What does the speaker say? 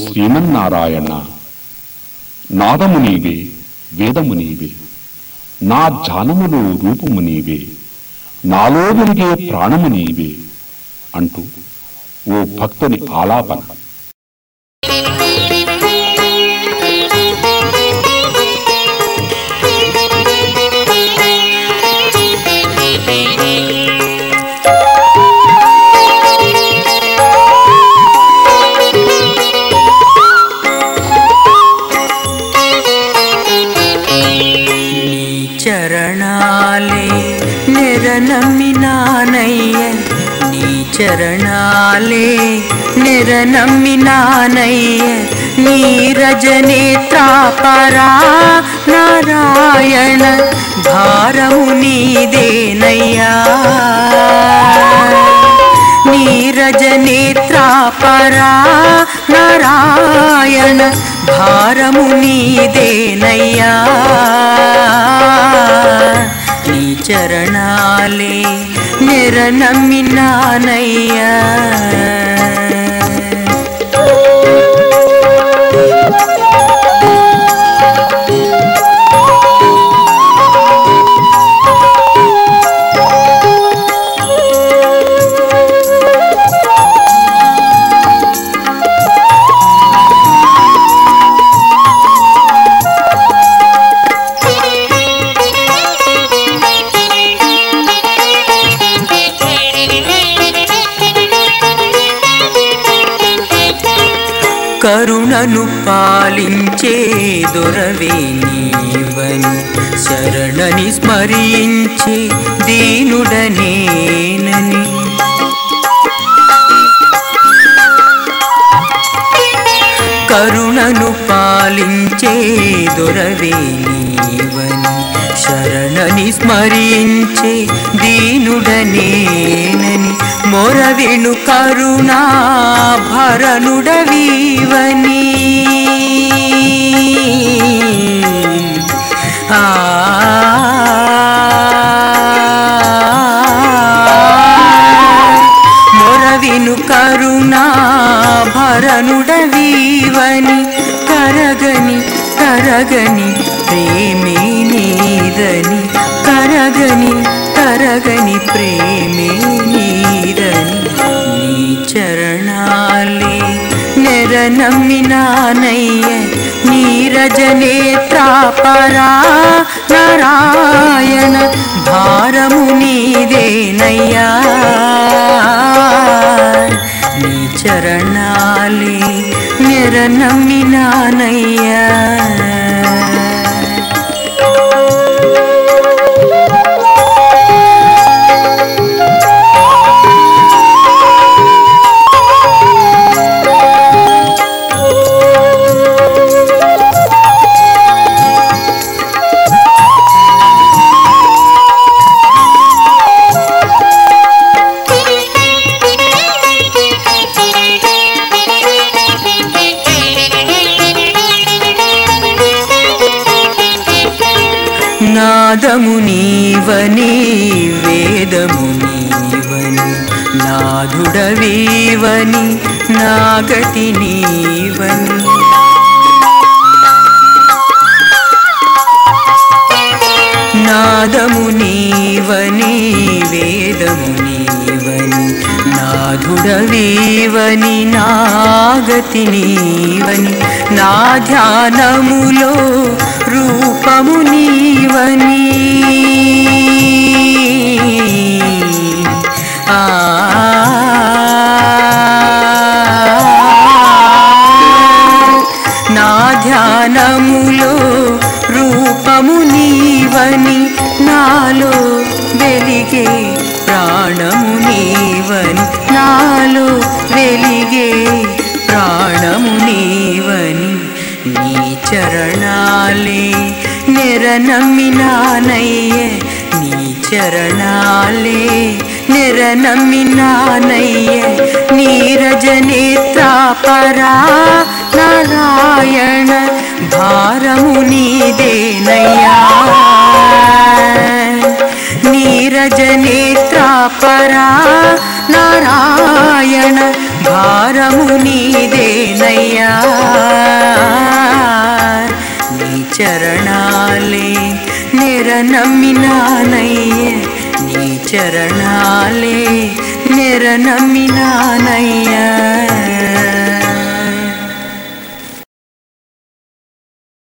శ్రీమన్నారాయణ నాదము నీవే వేదము నీవే నా ధ్యానములో రూపము నీవే నాలో వెలిగే ప్రాణము నీవే అంటూ ఓ భక్తుని ఆలాపన నీ చరణాలే నిరనమ్మినానయ్య నీ చరణాలే నిరనమ్మినానయ్య నీ రజనేత్రాపరా నారాయణ భారము నీదేనయ్యా నీరజనేత్రాపరా నారాయణ భారము నీదేనయ్యా నీ చరణాలే నిరనమ్మినానయ్యా కరుణను పాలించే దొరవే నీవని శరణని స్మరించే దీనుడనేనని కరుణను పాలించే దొరవే నీవని శరణని స్మరించే దీనుడనేనని మొరవిను కరుణా భరణుడవీవని ఆ మొరవిను కరుణా భరణుడవీవని కరగని కరగని ప్రేమే నీదని కరగని కరగని ప్రేమే నీదని నీ చరణాలే నెరనమ్మినానయ్య నీరజనేత్రాపరా నారాయణ భారము నీదేనయ్యా నీ చరణాలే నిరనమ్మినానయ్యా నాదము నీవని వేదము నీవని నాదుడవీవని నాగతి నీవని నాదము నీవని వేదము నీవని నాథుడవీవని నాగతి నీవని నా ధ్యానములో రూపము నీవని ఆ నా ధ్యానములో రూపము నీవని నాలో వెలిగే ప్రాణము నీవని నాలో వెలిగే ప్రాణము నీవని నీ చరణాలే నిరనమ్మినానయ్య నీ చరణాలే నిరనమ్మినానయ్య నీరజనేత్రాపరా నారాయణ భారము నీదేనయ్యా నీరజనేత్రాపరా నారాయణ భారము నీదేనయ్యా నమ్మినానయ్యా నీ చరణాలే నెర నమ్మినానయ్యే నీ చరణాలే నెర నమ్మినానయ్యా